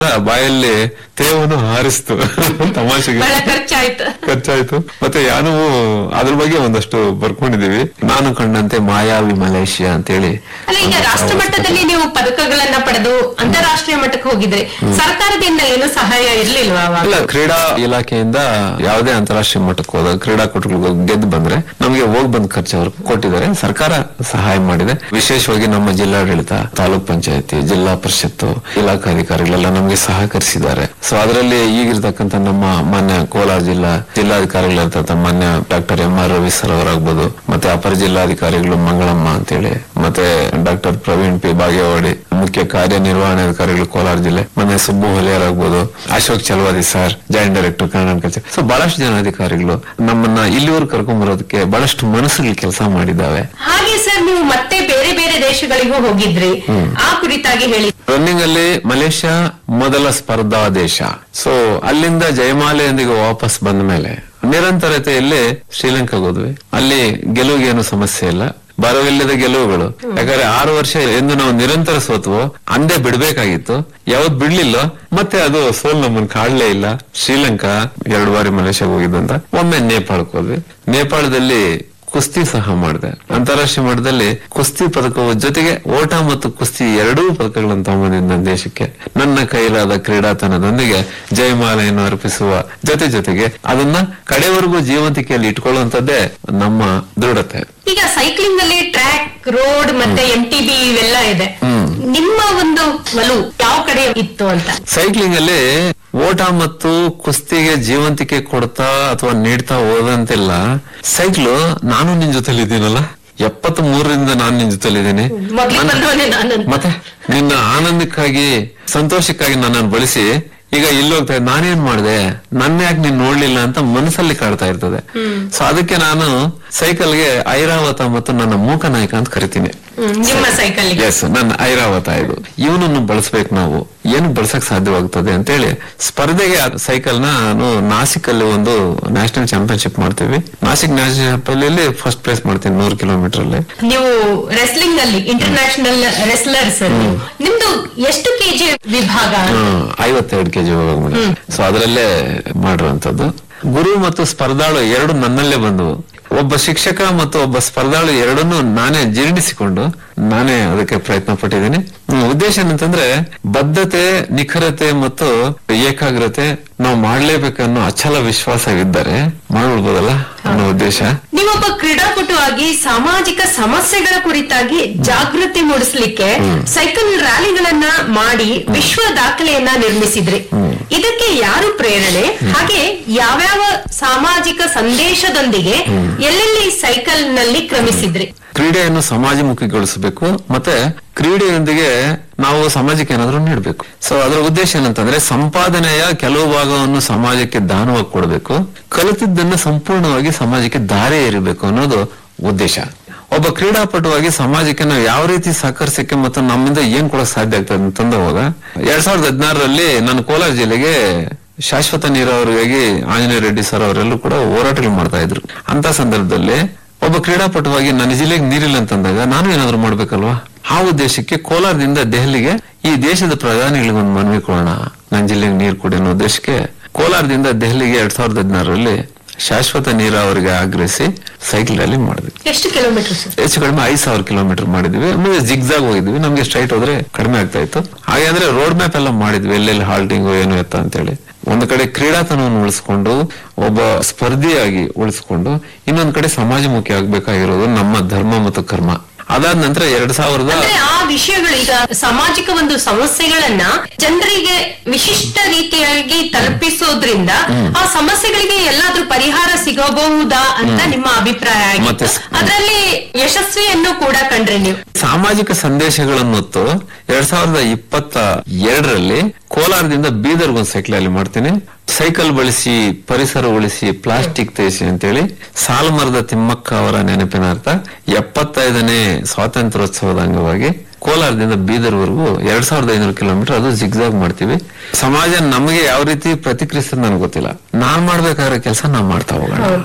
ಬಾಯಲ್ಲಿ ತೇವನ್ನು ಹಾರಿಸ್ತು ತಮಾಷೆಗೆ ಬಹಳ ಖರ್ಚಾಯ್ತು ಖರ್ಚಾಯ್ತು ಮತ್ತೆ ಯಾನವು ಅದ್ರ ಬಗ್ಗೆ ಒಂದಷ್ಟು ಬರ್ಕೊಂಡಿದೀವಿ ನಾನು ಕಂಡಂತೆ ಮಾಯಾವಿ ಮಲೇಷಿಯಾ ಅಂತೇಳಿ ಅಲ್ಲ ಈಗ ರಾಷ್ಟ್ರ ಮಟ್ಟದಲ್ಲಿ ನೀವು ಪದಕಗಳನ್ನ ಪಡೆದು ಅಂತಾರಾಷ್ಟ್ರೀಯ ಮಟ್ಟಕ್ಕೆ ಹೋಗಿದ್ರೆ ಸರ್ಕಾರದಿಂದ ಏನು ಸಹಾಯ ಇರ್ಲಿಲ್ವಾ ಅವಾಗ ಇಲ್ಲ ಕ್ರೀಡಾ ಇಲಾಖೆಯಿಂದ ಯಾವುದೇ ಅಂತಾರಾಷ್ಟ್ರೀಯ ಮಟ್ಟಕ್ಕೆ ಹೋದಾಗ ಕ್ರೀಡಾಕೂಟಗಳಿಗೆ ಗೆದ್ದು ಬಂದ್ರೆ ನಮಗೆ ಹೋಗ್ ಬಂದ್ ಖರ್ಚು ಅವರು ಕೊಟ್ಟಿದ್ದಾರೆ ಸರ್ಕಾರ ಸಹಾಯ ಮಾಡಿದೆ ವಿಶೇಷವಾಗಿ ನಮ್ಮ ಜಿಲ್ಲಾಡಳಿತ ತಾಲೂಕ್ ಪಂಚಾಯತಿ ಜಿಲ್ಲಾ ಪರಿಷತ್ತು ಇಲಾಖಾಧಿಕಾರಿಗಳೆಲ್ಲ ನಮಗೆ ಸಹಕರಿಸಿದ್ದಾರೆ ಸೊ ಅದರಲ್ಲಿ ಈಗಿರ್ತಕ್ಕಂಥ ನಮ್ಮ ಮಾನ್ಯ ಕೋಲಾರ ಜಿಲ್ಲಾ ಜಿಲ್ಲಾಧಿಕಾರಿಗಳಿರ್ತಕ್ಕಂಥ ಮಾನ್ಯ doctor M R Ravi sir ಅವರಾಗ್ಬೋದು ಮತ್ತೆ ಅಪರ ಜಿಲ್ಲಾಧಿಕಾರಿಗಳು ಮಂಗಳಮ್ಮ ಅಂತೇಳಿ ಮತ್ತೆ ಡಾಕ್ಟರ್ ಪ್ರವೀಣ್ ಪಿ ಬಾಗೇವಾಡಿ ಮುಖ್ಯ ಕಾರ್ಯನಿರ್ವಹಣಾಧಿಕಾರಿಗಳು ಕೋಲಾರ ಜಿಲ್ಲೆ ಮೊನ್ನೆ ಸುಬ್ಬು ಹೊಲಿಯರಾಗ್ಬೋದು Ashok Chalavadi sir joint director Kannada ಕಚೇರಿ ಸೊ ಬಹಳಷ್ಟು ಜನ ಅಧಿಕಾರಿಗಳು ನಮ್ಮನ್ನ ಇಲ್ಲಿವರೆಗೂ ಕರ್ಕೊಂಡ್ ಬರೋದಕ್ಕೆ ಬಹಳಷ್ಟು ಮನಸ್ಸುಗಳು ಕೆಲಸ ಮಾಡಿದ್ದಾವೆ ಹಾಗೆ ಸರ್ ನೀವು ಮತ್ತೆ ಬೇರೆ ಬೇರೆ ದೇಶಗಳಿಗೂ ಹೋಗಿದ್ರಿ ಆ ಕುರಿತಾಗಿ ಹೇಳಿ ರನ್ನಿಂಗ್ ಅಲ್ಲಿ ಮಲೇಷ್ಯಾ ಮೊದಲ ಸ್ಪರ್ಧಾ ದೇಶ ಸೊ ಅಲ್ಲಿಂದ ಜಯಮಾಲೆಯೊಂದಿಗೆ ವಾಪಸ್ ಬಂದ ಮೇಲೆ ನಿರಂತರತೆಯಲ್ಲಿ ಶ್ರೀಲಂಕಾಗೆ ಹೋದ್ವಿ ಅಲ್ಲಿ ಗೆಲುವಿಗೇನು ಸಮಸ್ಯೆ ಇಲ್ಲ ಬರವಿಲ್ಲದ ಗೆಲುವುಗಳು ಯಾಕಂದ್ರೆ ಆರು ವರ್ಷ ಎಂದು ನಾವು ನಿರಂತರ ಸೋತ್ವೋ ಅಂದೇ ಬಿಡ್ಬೇಕಾಗಿತ್ತು ಯಾವತ್ ಬಿಡ್ಲಿಲ್ಲ ಮತ್ತೆ ಅದು ಸೋಲ್ ನಮ್ಮನ್ನ ಕಾಡ್ಲೇ ಇಲ್ಲ ಶ್ರೀಲಂಕಾ ಎರಡು ಬಾರಿ ಮಲೇಷ್ಯಾಗೆ ಹೋಗಿದ್ದಂತ ಒಮ್ಮೆ ನೇಪಾಳಕ್ಕೆ ಹೋದ್ವಿ ನೇಪಾಳದಲ್ಲಿ ಕುಸ್ತಿ ಸಹ ಮಾಡಿದೆ ಅಂತಾರಾಷ್ಟ್ರೀಯ ಮಟ್ಟದಲ್ಲಿ ಕುಸ್ತಿ ಪದಕವು ಜೊತೆಗೆ ಓಟ ಮತ್ತು ಕುಸ್ತಿ ಎರಡೂ ಪದಕಗಳನ್ನು ತಗೊಂಬಂದಿದ್ದ ನನ್ನ ದೇಶಕ್ಕೆ ನನ್ನ ಕೈಲಾದ ಕ್ರೀಡಾತನದೊಂದಿಗೆ ಜಯಮಾಲೆಯನ್ನು ಅರ್ಪಿಸುವ ಜೊತೆ ಜೊತೆಗೆ ಅದನ್ನ ಕಡೆವರೆಗೂ ಜೀವಂತಿಕೆಯಲ್ಲಿ ಇಟ್ಕೊಳ್ಳುವಂತದ್ದೇ ನಮ್ಮ ದೃಢತೆ ಈಗ ಸೈಕ್ಲಿಂಗ್ ಅಲ್ಲಿ ಟ್ರ್ಯಾಕ್ ರೋಡ್ ಮತ್ತೆ ಎಂ ಟಿ ಬಿ ಇವೆಲ್ಲ ಇದೆ ನಿಮ್ಮ ಒಂದು ಒಲವು ಯಾವ ಕಡೆ ಇತ್ತು ಅಂತ ಸೈಕ್ಲಿಂಗ್ ಅಲ್ಲಿ ಓಟ ಮತ್ತು ಕುಸ್ತಿಗೆ ಜೀವಂತಿಕೆ ಕೊಡ್ತಾ ಅಥವಾ ನೀಡ್ತಾ ಹೋದಂತೆಲ್ಲ ಸೈಕ್ಲು ನಾನು ನಿನ್ ಜೊತೆಲಿ ಇದ್ದೀನಲ್ಲ ಎಪ್ಪತ್ ಮೂರರಿಂದ ನಾನು ನಿನ್ ಜೊತೆಲಿದ್ದೀನಿ ಮೊದ್ಲಿಗೆ ಬಂದವನೇ ನಾನು ಮತ್ತೆ ನಿನ್ನ ಆನಂದಕ್ಕಾಗಿ ಸಂತೋಷಕ್ಕಾಗಿ ನನ್ನನ್ನು ಬಳಸಿ ಈಗ ಇಲ್ಲಿ ಹೋಗ್ತಾ ಇದ್ದೆ, ನಾನೇನ್ ಮಾಡಿದೆ ನನ್ನ ಯಾಕೆ ನೀನ್ ನೋಡ್ಲಿಲ್ಲ ಅಂತ ಮನಸ್ಸಲ್ಲಿ ಕಾಡ್ತಾ ಇರ್ತದೆ ಸೊ ಅದಕ್ಕೆ ನಾನು ಸೈಕಲ್ಗೆ ಐರಾವತ ಮತ್ತು ನನ್ನ ಮೂಕ ನಾಯಕ ಅಂತ ಕರಿತೀನಿ ಹ್ಮ್, ನಿಮ್ಮ ಸೈಕಲ್ ಎಸ್ ನನ್ನ ಐರಾವತ ಇದು ಇವನನ್ನು ಬಳಸ್ಬೇಕು ನಾವು ಏನು ಬಳಸಕ್ ಸಾಧ್ಯವಾಗ್ತದೆ ಅಂತೇಳಿ ಸ್ಪರ್ಧೆಗೆ ಸೈಕಲ್ ನ ನಾನು ನಾಸಿಕ್ ಅಲ್ಲಿ ಒಂದು ನ್ಯಾಷನಲ್ ಚಾಂಪಿಯನ್ಶಿಪ್ ಮಾಡ್ತೀವಿ Nashik national champion first place ಮಾಡ್ತೀನಿ ನೂರು ಕಿಲೋಮೀಟರ್ ಅಲ್ಲಿ ನೀವು ರೆಸ್ಲಿಂಗ್ ಅಲ್ಲಿ ಇಂಟರ್ನ್ಯಾಷನಲ್ ರೆಸ್ಲರ್ಸ್ ನಿಮ್ದು ಎಷ್ಟು ಕೆಜಿ ವಿಭಾಗ ಹ್ಮ್, ಐವತ್ತೆರಡು ಕೆಜಿ ಹೋಗಿ ಸೊ ಅದರಲ್ಲೇ ಮಾಡಿರುವಂತದ್ದು ಗುರು ಮತ್ತು ಸ್ಪರ್ಧಾಳು ಎರಡು ನನ್ನಲ್ಲೇ ಬಂದವು ಒಬ್ಬ ಶಿಕ್ಷಕ ಮತ್ತು ಒಬ್ಬ ಸ್ಪರ್ಧಾಳು ಎರಡನ್ನೂ ನಾನೇ ಜೀರ್ಣಿಸಿಕೊಂಡು ನಾನೇ ಅದಕ್ಕೆ ಪ್ರಯತ್ನ ಪಟ್ಟಿದ್ದೀನಿ ಹ್ಮ್, ಉದ್ದೇಶ ಏನಂತಂದ್ರೆ ಬದ್ಧತೆ ನಿಖರತೆ ಮತ್ತು ಏಕಾಗ್ರತೆ ನಾವು ಮಾಡ್ಲೇಬೇಕನ್ನೋ ಅಚಲ ವಿಶ್ವಾಸವಿದ್ದರೆ ಮಾಡ್ಬಿಡ್ಬೋದಲ್ಲ ಅನ್ನೋ ಉದ್ದೇಶ ನೀವೊಬ್ಬ ಕ್ರೀಡಾಪಟು ಆಗಿ ಸಾಮಾಜಿಕ ಸಮಸ್ಯೆಗಳ ಕುರಿತಾಗಿ ಜಾಗೃತಿ ಮೂಡಿಸ್ಲಿಕ್ಕೆ ಸೈಕಲ್ ರ್ಯಾಲಿಗಳನ್ನ ಮಾಡಿ ವಿಶ್ವ ದಾಖಲೆಯನ್ನ ನಿರ್ಮಿಸಿದ್ರಿ ಇದಕ್ಕೆ ಯಾರು ಪ್ರೇರಣೆ ಹಾಗೆ ಯಾವ್ಯಾವ ಸಾಮಾಜಿಕ ಸಂದೇಶದೊಂದಿಗೆ ಎಲ್ಲೆಲ್ಲಿ ಸೈಕಲ್ ನಲ್ಲಿ ಕ್ರಮಿಸಿದ್ರಿ ಕ್ರೀಡೆಯನ್ನು ಸಮಾಜಮುಖಿಗೊಳಿಸಬೇಕು ಮತ್ತೆ ಕ್ರೀಡೆಯೊಂದಿಗೆ ನಾವು ಸಮಾಜಕ್ಕೆ ಏನಾದ್ರೂ ನೀಡಬೇಕು ಸೊ ಅದರ ಉದ್ದೇಶ ಏನಂತಂದ್ರೆ ಸಂಪಾದನೆಯ ಕೆಲವು ಭಾಗವನ್ನು ಸಮಾಜಕ್ಕೆ ದಾನವಾಗಿ ಕೊಡಬೇಕು ಕಲಿತಿದ್ದನ್ನು ಸಂಪೂರ್ಣವಾಗಿ ಸಮಾಜಕ್ಕೆ ದಾರಿ ಏರಬೇಕು ಅನ್ನೋದು ಉದ್ದೇಶ ಒಬ್ಬ ಕ್ರೀಡಾಪಟುವಾಗಿ ಸಮಾಜಕ್ಕೆ ನಾವು ಯಾವ ರೀತಿ ಸಹಕರಿಸಕ್ಕೆ ಮತ್ತು ನಮ್ಮಿಂದ ಏನ್ ಕೊಡಕ್ ಸಾಧ್ಯ ಆಗ್ತದೆ ಅಂತಂದಾಗ ಎರಡ್ ಸಾವಿರದ ಹದಿನಾರರಲ್ಲಿ ನಾನು ಕೋಲಾರ ಜಿಲ್ಲೆಗೆ ಶಾಶ್ವತ ನೀರಾವರಿಗಾಗಿ ಆಂಜನೇಯ ರೆಡ್ಡಿ ಸರ್ ಅವರೆಲ್ಲರೂ ಕೂಡ ಹೋರಾಟಗಳು ಮಾಡ್ತಾ ಇದ್ರು ಅಂತ ಸಂದರ್ಭದಲ್ಲಿ ಒಬ್ಬ ಕ್ರೀಡಾಪಟುವಾಗಿ ನನ್ನ ಜಿಲ್ಲೆಗೆ ನೀರಿಲ್ಲ ಅಂತಂದಾಗ ನಾನು ಏನಾದ್ರು ಮಾಡ್ಬೇಕಲ್ವಾ ಆ ಉದ್ದೇಶಕ್ಕೆ ಕೋಲಾರದಿಂದ ದೆಹಲಿಗೆ ಈ ದೇಶದ ಪ್ರಧಾನಿಗಳಿಗೆ ಒಂದು ಮನವಿ ಕೊಡೋಣ ನನ್ನ ಜಿಲ್ಲೆಗೆ ನೀರು ಕೊಡಿ ಅನ್ನೋ ಉದ್ದೇಶಕ್ಕೆ ಕೋಲಾರದಿಂದ ದೆಹಲಿಗೆ ಎರಡ್ ಸಾವಿರದ ಹದಿನಾರರಲ್ಲಿ ಶಾಶ್ವತ ನೀರಾವರಿಗೆ ಆಗ್ರಹಿಸಿ ಸೈಕಲ್ ರ್ಯಾಲಿ ಮಾಡಿದ್ವಿ ಎಷ್ಟು ಕಿಲೋಮೀಟರ್ ಸರ್ ಹೆಚ್ಚು ಕಡಿಮೆ ಐದ್ ಸಾವಿರ ಕಿಲೋಮೀಟರ್ ಮಾಡಿದ್ವಿ ಆಮೇಲೆ ಜಿಗ್ಜಾಗ್ ಹೋಗಿದ್ವಿ ನಮ್ಗೆ ಸ್ಟ್ರೈಟ್ ಹೋದ್ರೆ ಕಡಿಮೆ ಆಗ್ತಾ ಇತ್ತು ಹಾಗೆ ಅಂದ್ರೆ ರೋಡ್ ಮ್ಯಾಪ್ ಎಲ್ಲ ಮಾಡಿದ್ವಿ ಎಲ್ಲೆಲ್ಲಿ ಹಾಲ್ಟಿಂಗ್ ಏನು ಎತ್ತ ಅಂತೇಳಿ ಒಂದು ಕಡೆ ಕ್ರೀಡಾತನವನ್ನು ಉಳಿಸ್ಕೊಂಡು ಒಬ್ಬ ಸ್ಪರ್ಧಿಯಾಗಿ ಉಳಿಸ್ಕೊಂಡು ಇನ್ನೊಂದ್ ಕಡೆ ಸಮಾಜಮುಖಿ ಆಗ್ಬೇಕಾಗಿರೋದು ನಮ್ಮ ಧರ್ಮ ಮತ್ತು ಕರ್ಮ ಅದಾದ ನಂತರ ಎರಡ್ ಸಾವಿರದ ಅಂದ್ರೆ ಆ ವಿಷಯಗಳು ಈಗ ಸಾಮಾಜಿಕ ಒಂದು ಸಮಸ್ಯೆಗಳನ್ನ ಜನರಿಗೆ ವಿಶಿಷ್ಟ ರೀತಿಯಾಗಿ ತಲುಪಿಸೋದ್ರಿಂದ ಆ ಸಮಸ್ಯೆಗಳಿಗೆ ಎಲ್ಲಾದ್ರೂ ಪರಿಹಾರ ಸಿಗಬಹುದಾ ಅಂತ ನಿಮ್ಮ ಅಭಿಪ್ರಾಯ ಮತ್ತೆ ಆಗಿತ್ತು ಸ- ಅದರಲ್ಲಿ ಯಶಸ್ವಿಯನ್ನು ಕೂಡ ಕಂಡ್ರಿ ನೀವು ಸಾಮಾಜಿಕ ಸಂದೇಶಗಳನ್ನು ಹೊತ್ತು ಎರಡ್ ಸಾವಿರದ ಇಪ್ಪತ್ತ ಎರಡರಲ್ಲಿ ಕೋಲಾರದಿಂದ ಬೀದರ್ಗೆ ಒಂದು ಸೈಕಲ್ ಅಲ್ಲಿ ಮಾಡ್ತೀನಿ ಸೈಕಲ್ ಬಳಸಿ ಪರಿಸರ ಉಳಿಸಿ ಪ್ಲಾಸ್ಟಿಕ್ ತೇಸಿ ಅಂತೇಳಿ ಸಾಲಮರದ ತಿಮ್ಮಕ್ಕ ಅವರ ನೆನಪಿನ ಅರ್ಥ ಎಪ್ಪತ್ತೈದನೇ ಸ್ವಾತಂತ್ರ್ಯೋತ್ಸವದ ಅಂಗವಾಗಿ ಕೋಲಾರದಿಂದ ಬೀದರ್ವರೆಗೂ ಎರಡ್ ಸಾವಿರದ ಐನೂರು ಕಿಲೋಮೀಟರ್ ಅದು ಜಿಗ್ಜಾಗ್ ಮಾಡ್ತೀವಿ ಸಮಾಜ ನಮಗೆ ಯಾವ ರೀತಿ ಪ್ರತಿಕ್ರಿಯಿಸ್ತದೆ ನನಗೆ ಗೊತ್ತಿಲ್ಲ ನಾನ್ ಮಾಡ್ಬೇಕಾಗಿರೋ ಕೆಲಸ ನಾನ್ ಮಾಡ್ತಾ ಹೋಗೋಣ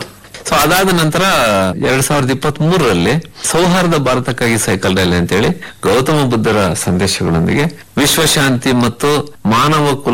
ಸೊ ಅದಾದ ನಂತರ ಎರಡ್ ಸಾವಿರದ ಇಪ್ಪತ್ತ್ ಮೂರರಲ್ಲಿ ಸೌಹಾರ್ದ ಭಾರತಕ್ಕಾಗಿ ಸೈಕಲ್ ರ್ಯಾಲಿ ಅಂತೇಳಿ ಗೌತಮ ಬುದ್ಧರ ಸಂದೇಶಗಳೊಂದಿಗೆ ವಿಶ್ವಶಾಂತಿ ಮತ್ತು ಮಾನವ ಕುಲ